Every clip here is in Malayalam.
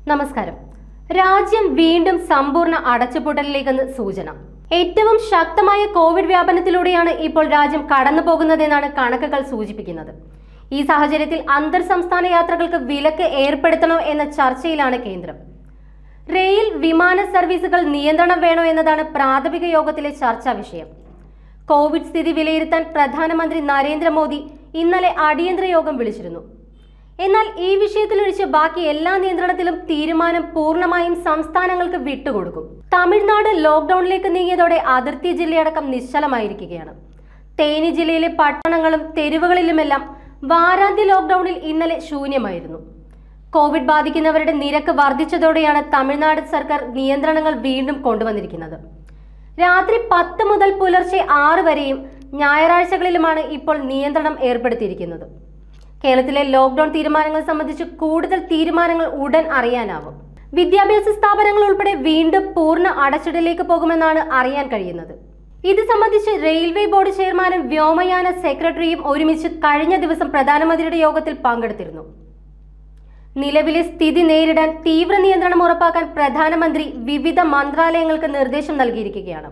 നമസ്കാരം രാജ്യം വീണ്ടും സമ്പൂർണ്ണ അടച്ചുപൂട്ടലിലേക്കെന്ന് സൂചന ഏറ്റവും ശക്തമായ കോവിഡ് വ്യാപനത്തിലൂടെയാണ് ഇപ്പോൾ രാജ്യം കടന്നു പോകുന്നതെന്നാണ് കണക്കുകൾ സൂചിപ്പിക്കുന്നത് ഈ സാഹചര്യത്തിൽ അന്തർ സംസ്ഥാന യാത്രകൾക്ക് വിലക്ക് ഏർപ്പെടുത്തണോ എന്ന ചർച്ചയിലാണ് കേന്ദ്രം റെയിൽ വിമാന സർവീസുകൾ നിയന്ത്രണം വേണോ എന്നതാണ് പ്രാഥമിക യോഗത്തിലെ ചർച്ചാ വിഷയം കോവിഡ് സ്ഥിതി വിലയിരുത്താൻ പ്രധാനമന്ത്രി നരേന്ദ്രമോദി ഇന്നലെ അടിയന്തര യോഗം വിളിച്ചിരുന്നു എന്നാൽ ഈ വിഷയത്തിലൊഴിച്ച് ബാക്കി എല്ലാ നിയന്ത്രണത്തിലും തീരുമാനം പൂർണ്ണമായും സംസ്ഥാനങ്ങൾക്ക് വിട്ടുകൊടുക്കും തമിഴ്നാട് ലോക്ക്ഡൌണിലേക്ക് നീങ്ങിയതോടെ അതിർത്തി ജില്ലയടക്കം നിശ്ചലമായിരിക്കുകയാണ് തേനി ജില്ലയിലെ പട്ടണങ്ങളും തെരുവുകളിലുമെല്ലാം വാരാന്ത്യ ലോക്ക്ഡൌണിൽ ഇന്നലെ ശൂന്യമായിരുന്നു കോവിഡ് ബാധിക്കുന്നവരുടെ നിരക്ക് വർദ്ധിച്ചതോടെയാണ് തമിഴ്നാട് സർക്കാർ നിയന്ത്രണങ്ങൾ വീണ്ടും കൊണ്ടുവന്നിരിക്കുന്നത് രാത്രി പത്ത് മുതൽ പുലർച്ചെ ആറ് വരെയും ഞായറാഴ്ചകളിലുമാണ് ഇപ്പോൾ നിയന്ത്രണം ഏർപ്പെടുത്തിയിരിക്കുന്നത് കേരളത്തിലെ ലോക്ക്ഡൌൺ തീരുമാനങ്ങൾ സംബന്ധിച്ച് കൂടുതൽ തീരുമാനങ്ങൾ ഉടൻ അറിയാനാവും വിദ്യാഭ്യാസ സ്ഥാപനങ്ങൾ ഉൾപ്പെടെ വീണ്ടും പൂർണ്ണ അടച്ചിടലേക്ക് പോകുമെന്നാണ് അറിയാൻ കഴിയുന്നത് ഇത് സംബന്ധിച്ച് റെയിൽവേ ബോർഡ് ചെയർമാനും വ്യോമയാന സെക്രട്ടറിയും ഒരുമിച്ച് കഴിഞ്ഞ ദിവസം പ്രധാനമന്ത്രിയുടെ യോഗത്തിൽ പങ്കെടുത്തിരുന്നു നിലവിലെ സ്ഥിതി നേരിടാൻ തീവ്ര നിയന്ത്രണം ഉറപ്പാക്കാൻ പ്രധാനമന്ത്രി വിവിധ മന്ത്രാലയങ്ങൾക്ക് നിർദ്ദേശം നൽകിയിരിക്കുകയാണ്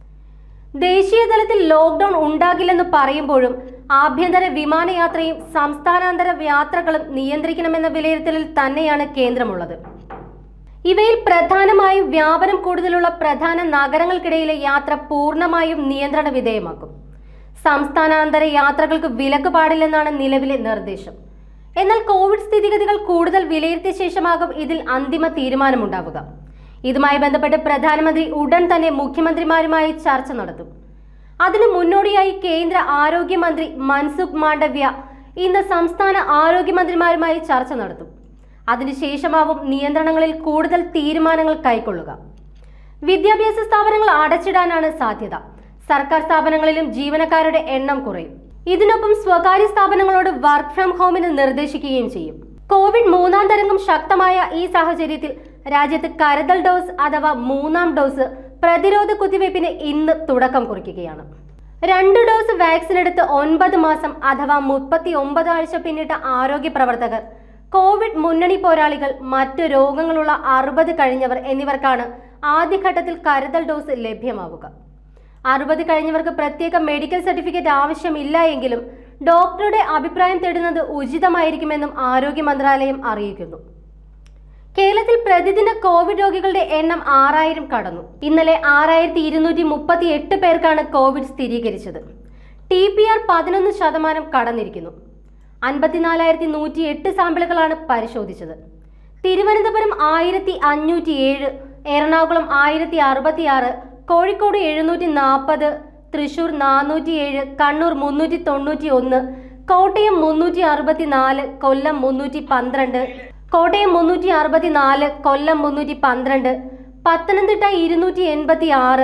ദേശീയ തലത്തിൽ ലോക്ക്ഡൌൺ ഉണ്ടാകില്ലെന്ന് പറയുമ്പോഴും ആഭ്യന്തര വിമാനയാത്രയും സംസ്ഥാനാന്തര യാത്രകളും നിയന്ത്രിക്കണമെന്ന വിലയിരുത്തലിൽ തന്നെയാണ് കേന്ദ്രമുള്ളത് ഇവയിൽ പ്രധാനമായും വ്യാപനം കൂടുതലുള്ള പ്രധാന നഗരങ്ങൾക്കിടയിലെ യാത്ര പൂർണ്ണമായും നിയന്ത്രണ വിധേയമാക്കും സംസ്ഥാനാന്തര യാത്രകൾക്ക് വിലക്ക് പാടില്ലെന്നാണ് നിലവിലെ നിർദ്ദേശം എന്നാൽ കോവിഡ് സ്ഥിതിഗതികൾ കൂടുതൽ വിലയിരുത്തിയ ശേഷമാകും ഇതിൽ അന്തിമ തീരുമാനമുണ്ടാവുക ഇതുമായി ബന്ധപ്പെട്ട് പ്രധാനമന്ത്രി ഉടൻ തന്നെ മുഖ്യമന്ത്രിമാരുമായി ചർച്ച നടത്തും അതിനു മുന്നോടിയായി കേന്ദ്ര ആരോഗ്യമന്ത്രി മൻസുഖ് മാണ്ഡവ്യ ഇന്ന് സംസ്ഥാന ആരോഗ്യമന്ത്രിമാരുമായി ചർച്ച നടത്തും അതിനുശേഷമാവും നിയന്ത്രണങ്ങളിൽ കൂടുതൽ തീരുമാനങ്ങൾ കൈക്കൊള്ളുക വിദ്യാഭ്യാസ സ്ഥാപനങ്ങൾ അടച്ചിടാനാണ് സാധ്യത സർക്കാർ സ്ഥാപനങ്ങളിലും ജീവനക്കാരുടെ എണ്ണം കുറയും ഇതിനൊപ്പം സ്വകാര്യ സ്ഥാപനങ്ങളോട് വർക്ക് ഫ്രം ഹോമിന് നിർദ്ദേശിക്കുകയും ചെയ്യും കോവിഡ് മൂന്നാം തരംഗം ശക്തമായ ഈ സാഹചര്യത്തിൽ രാജ്യത്ത് കരുതൽ ഡോസ് അഥവാ മൂന്നാം ഡോസ് പ്രതിരോധ കുത്തിവയ്പ്പിന് ഇന്ന് തുടക്കം കുറിക്കുകയാണ് രണ്ട് ഡോസ് വാക്സിൻ എടുത്ത് ഒൻപത് മാസം അഥവാ മുപ്പത്തി ഒമ്പത് ആഴ്ച പിന്നിട്ട ആരോഗ്യ പ്രവർത്തകർ കോവിഡ് മുന്നണി പോരാളികൾ മറ്റു രോഗങ്ങളുള്ള അറുപത് കഴിഞ്ഞവർ എന്നിവർക്കാണ് ആദ്യഘട്ടത്തിൽ കരുതൽ ഡോസ് ലഭ്യമാവുക അറുപത് കഴിഞ്ഞവർക്ക് പ്രത്യേക മെഡിക്കൽ സർട്ടിഫിക്കറ്റ് ആവശ്യമില്ല എങ്കിലും ഡോക്ടറുടെ അഭിപ്രായം തേടുന്നത് ഉചിതമായിരിക്കുമെന്നും ആരോഗ്യ മന്ത്രാലയം അറിയിക്കുന്നു കേരളത്തിൽ പ്രതിദിന കോവിഡ് രോഗികളുടെ എണ്ണം ആറായിരം കടന്നു ഇന്നലെ ആറായിരത്തി ഇരുന്നൂറ്റി മുപ്പത്തി എട്ട് പേർക്കാണ് കോവിഡ് സ്ഥിരീകരിച്ചത് ടി പി ആർ പതിനൊന്ന് ശതമാനം കടന്നിരിക്കുന്നു അൻപത്തിനാലായിരത്തി നൂറ്റി എട്ട് സാമ്പിളുകളാണ് പരിശോധിച്ചത് തിരുവനന്തപുരം ആയിരത്തി അഞ്ഞൂറ്റി ഏഴ് എറണാകുളം ആയിരത്തി അറുപത്തി ആറ് കോഴിക്കോട് എഴുന്നൂറ്റി നാൽപ്പത് തൃശൂർ നാനൂറ്റി ഏഴ് കണ്ണൂർ മുന്നൂറ്റി തൊണ്ണൂറ്റി ഒന്ന് കോട്ടയം മുന്നൂറ്റി അറുപത്തി നാല് കൊല്ലം മുന്നൂറ്റി പന്ത്രണ്ട് കോട്ടയം മുന്നൂറ്റി അറുപത്തി നാല് കൊല്ലം മുന്നൂറ്റി പന്ത്രണ്ട് പത്തനംതിട്ട ഇരുന്നൂറ്റി എൺപത്തി ആറ്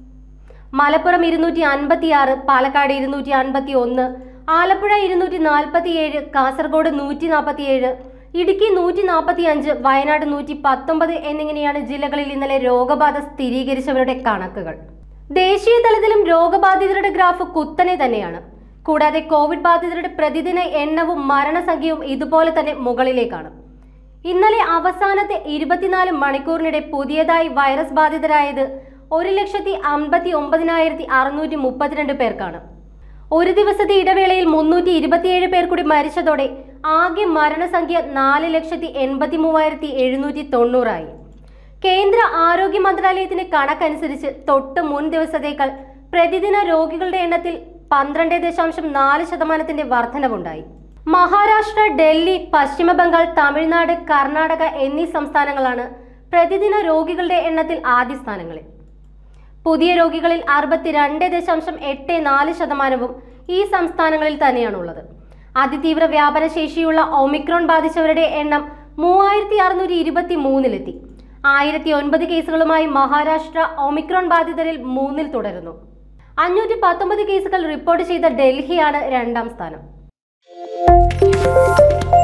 മലപ്പുറം ഇരുന്നൂറ്റി അൻപത്തി ആറ് പാലക്കാട് ഇരുന്നൂറ്റി അൻപത്തി ഒന്ന് ആലപ്പുഴ ഇരുന്നൂറ്റി നാൽപ്പത്തി ഏഴ് കാസർഗോഡ് നൂറ്റി നാൽപ്പത്തി ഏഴ് ഇടുക്കി നൂറ്റി നാൽപ്പത്തി അഞ്ച് വയനാട് നൂറ്റി പത്തൊമ്പത് എന്നിങ്ങനെയാണ് ജില്ലകളിൽ ഇന്നലെ രോഗബാധ സ്ഥിരീകരിച്ചവരുടെ കണക്കുകൾ ദേശീയ തലത്തിലും രോഗബാധിതരുടെ ഗ്രാഫ് കുത്തനെ തന്നെയാണ് കൂടാതെ കോവിഡ് ബാധിതരുടെ പ്രതിദിന എണ്ണവും മരണസംഖ്യയും ഇതുപോലെ തന്നെ മുകളിലേക്കാണ് ഇന്നലെ അവസാനത്തെ ഇരുപത്തിനാല് മണിക്കൂറിനിടെ പുതിയതായി വൈറസ് ബാധിതരായത് ഒരു ലക്ഷത്തി അമ്പത്തി ഒമ്പതിനായിരത്തി അറുന്നൂറ്റി മുപ്പത്തിരണ്ട് പേർക്കാണ് ഒരു ദിവസത്തെ ഇടവേളയിൽ മുന്നൂറ്റി ഇരുപത്തിയേഴ് പേർ കൂടി മരിച്ചതോടെ ആകെ മരണസംഖ്യ നാല് ലക്ഷത്തി എൺപത്തി മൂവായിരത്തി എഴുന്നൂറ്റി തൊണ്ണൂറായി കേന്ദ്ര ആരോഗ്യ മന്ത്രാലയത്തിന്റെ കണക്കനുസരിച്ച് തൊട്ട് മുൻ ദിവസത്തേക്കാൾ പ്രതിദിന രോഗികളുടെ എണ്ണത്തിൽ പന്ത്രണ്ട് ദശാംശം നാല് ശതമാനത്തിന്റെ വർധനവുണ്ടായി മഹാരാഷ്ട്ര ഡൽഹി പശ്ചിമ ബംഗാൾ തമിഴ്നാട് കർണാടക എന്നീ സംസ്ഥാനങ്ങളാണ് പ്രതിദിന രോഗികളുടെ എണ്ണത്തിൽ ആദ്യ സ്ഥാനങ്ങളിൽ പുതിയ രോഗികളിൽ അറുപത്തിരണ്ട് ദശാംശം എട്ട് നാല് ശതമാനവും ഈ സംസ്ഥാനങ്ങളിൽ തന്നെയാണുള്ളത് അതിതീവ്ര വ്യാപന ശേഷിയുള്ള ഒമിക്രോൺ ബാധിച്ചവരുടെ എണ്ണം മൂവായിരത്തി അറുന്നൂറ്റി ഇരുപത്തി മൂന്നിലെത്തി ആയിരത്തി ഒൻപത് കേസുകളുമായി മഹാരാഷ്ട്ര ഒമിക്രോൺ ബാധിതരിൽ മൂന്നിൽ തുടരുന്നു അഞ്ഞൂറ്റി പത്തൊമ്പത് കേസുകൾ റിപ്പോർട്ട് ചെയ്ത ഡൽഹിയാണ് രണ്ടാം സ്ഥാനം